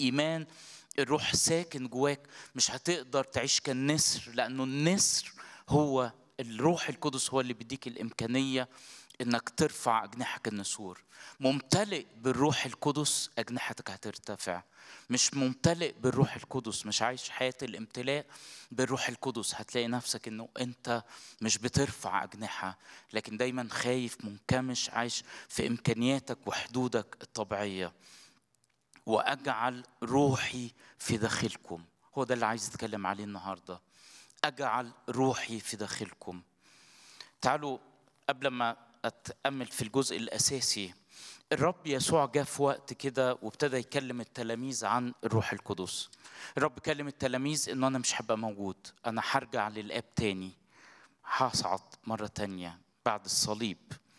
الايمان الروح ساكن جواك مش هتقدر تعيش كالنسر لانه النسر هو الروح القدس هو اللي بيديك الامكانيه انك ترفع اجنحك النسور ممتلئ بالروح القدس اجنحتك هترتفع مش ممتلئ بالروح القدس مش عايش حياه الامتلاء بالروح القدس هتلاقي نفسك انه انت مش بترفع اجنحه لكن دايما خايف منكمش عايش في امكانياتك وحدودك الطبيعيه واجعل روحي في داخلكم هو ده اللي عايز اتكلم عليه النهارده اجعل روحي في داخلكم تعالوا قبل ما اتامل في الجزء الاساسي الرب يسوع جاء في وقت كده وابتدى يكلم التلاميذ عن الروح القدس الرب كلم التلاميذ انه انا مش هبقى موجود انا هرجع للاب تاني هصعد مره تانية بعد الصليب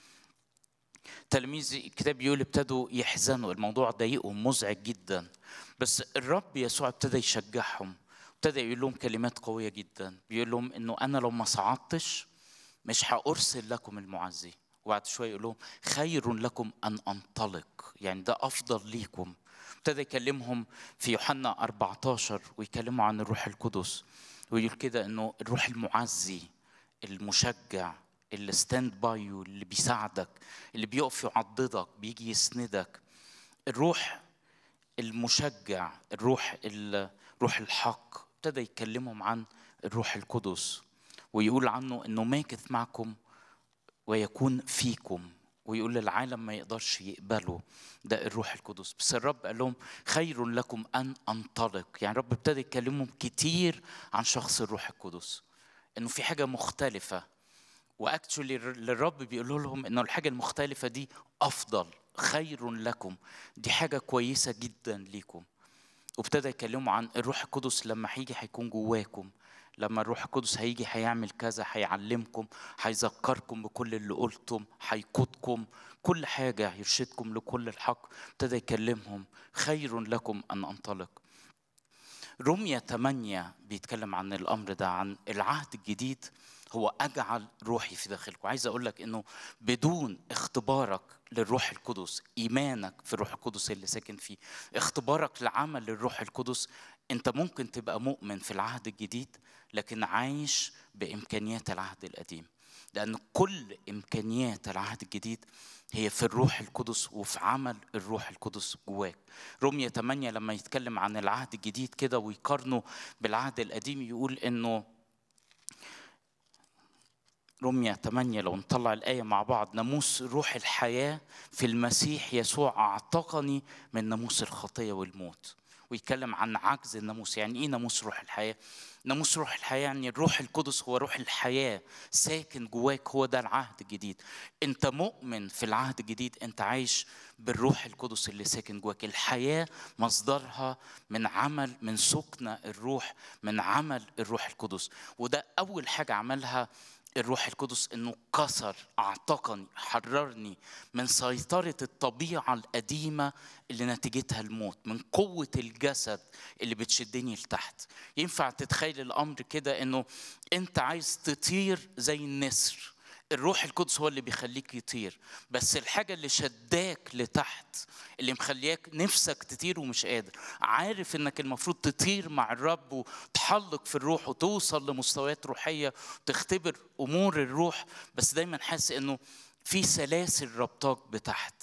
تلاميذ الكتاب بيقول ابتدوا يحزنوا الموضوع ضايقهم مزعج جدا بس الرب يسوع ابتدى يشجعهم ابتدى يقول لهم كلمات قويه جدا بيقول لهم انه انا لو ما صعدتش مش هارسل لكم المعزي وبعد شويه يقول لهم خير لكم ان انطلق يعني ده افضل ليكم ابتدى يكلمهم في يوحنا 14 ويكلموا عن الروح القدس ويقول كده انه الروح المعزي المشجع اللي ستاند باي اللي بيساعدك اللي بيقف يعضدك بيجي يسندك الروح المشجع الروح روح الحق ابتدى يكلمهم عن الروح القدس ويقول عنه انه ماكث معكم ويكون فيكم ويقول للعالم ما يقدرش يقبله ده الروح القدس بس الرب قال لهم خير لكم ان انطلق يعني الرب ابتدى يكلمهم كتير عن شخص الروح القدس انه في حاجه مختلفه واكتشولي للرب بيقول لهم انه الحاجه المختلفه دي افضل خير لكم دي حاجه كويسه جدا ليكم وابتدى يكلموا عن الروح القدس لما هيجي هيكون جواكم لما الروح القدس هيجي هيعمل كذا هيعلمكم هيذكركم بكل اللي قلتم هيقودكم كل حاجة يرشدكم لكل الحق ابتدى يكلمهم خير لكم أن أنطلق رمية 8 بيتكلم عن الأمر ده عن العهد الجديد هو أجعل روحي في داخلكم عايز أقول لك إنه بدون اختبارك للروح القدس إيمانك في الروح القدس اللي ساكن فيه اختبارك لعمل للروح القدس أنت ممكن تبقى مؤمن في العهد الجديد لكن عايش بإمكانيات العهد القديم لأن كل إمكانيات العهد الجديد هي في الروح القدس وفي عمل الروح القدس جواك رمية 8 لما يتكلم عن العهد الجديد كده ويقارنه بالعهد القديم يقول إنه رمية 8 لو نطلع الآية مع بعض ناموس روح الحياة في المسيح يسوع أعتقني من ناموس الخطية والموت ويتكلم عن عجز الناموس يعني ايه ناموس روح الحياه ناموس روح الحياه يعني الروح القدس هو روح الحياه ساكن جواك هو ده العهد الجديد انت مؤمن في العهد الجديد انت عايش بالروح القدس اللي ساكن جواك الحياه مصدرها من عمل من سكن الروح من عمل الروح القدس وده اول حاجه عملها الروح القدس انه كسر اعتقني حررني من سيطره الطبيعه القديمه اللي نتيجتها الموت من قوه الجسد اللي بتشدني لتحت ينفع تتخيل الامر كده انه انت عايز تطير زي النسر الروح القدس هو اللي بيخليك يطير بس الحاجة اللي شداك لتحت اللي مخلياك نفسك تطير ومش قادر عارف انك المفروض تطير مع الرب وتحلق في الروح وتوصل لمستويات روحية وتختبر امور الروح بس دايما حاسس انه في سلاسل ربطاك بتحت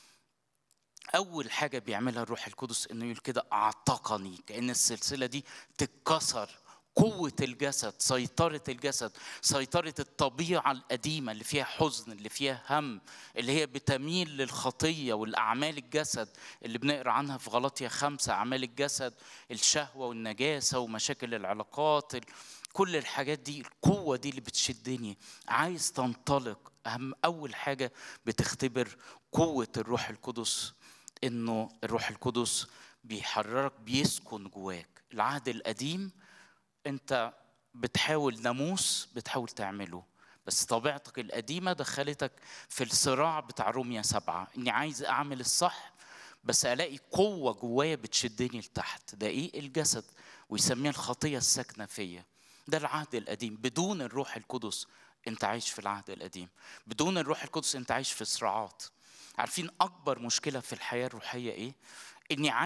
اول حاجة بيعملها الروح القدس انه يقول كده اعتقني كأن السلسلة دي تتكسر قوة الجسد سيطرة الجسد سيطرة الطبيعة القديمة اللي فيها حزن اللي فيها هم اللي هي بتميل للخطية والأعمال الجسد اللي بنقرأ عنها في غلطية خمسة أعمال الجسد الشهوة والنجاسة ومشاكل العلاقات كل الحاجات دي القوة دي اللي بتشدني عايز تنطلق أهم أول حاجة بتختبر قوة الروح القدس إنه الروح القدس بيحررك بيسكن جواك العهد القديم انت بتحاول ناموس بتحاول تعمله بس طبيعتك القديمة دخلتك في الصراع بتاع روميا سبعة إني عايز أعمل الصح بس ألاقي قوة جوايا بتشدني لتحت ده إيه الجسد ويسميها الخطية الساكنة فيا ده العهد القديم بدون الروح القدس أنت عايش في العهد القديم بدون الروح القدس أنت عايش في صراعات عارفين أكبر مشكلة في الحياة الروحية إيه؟ إني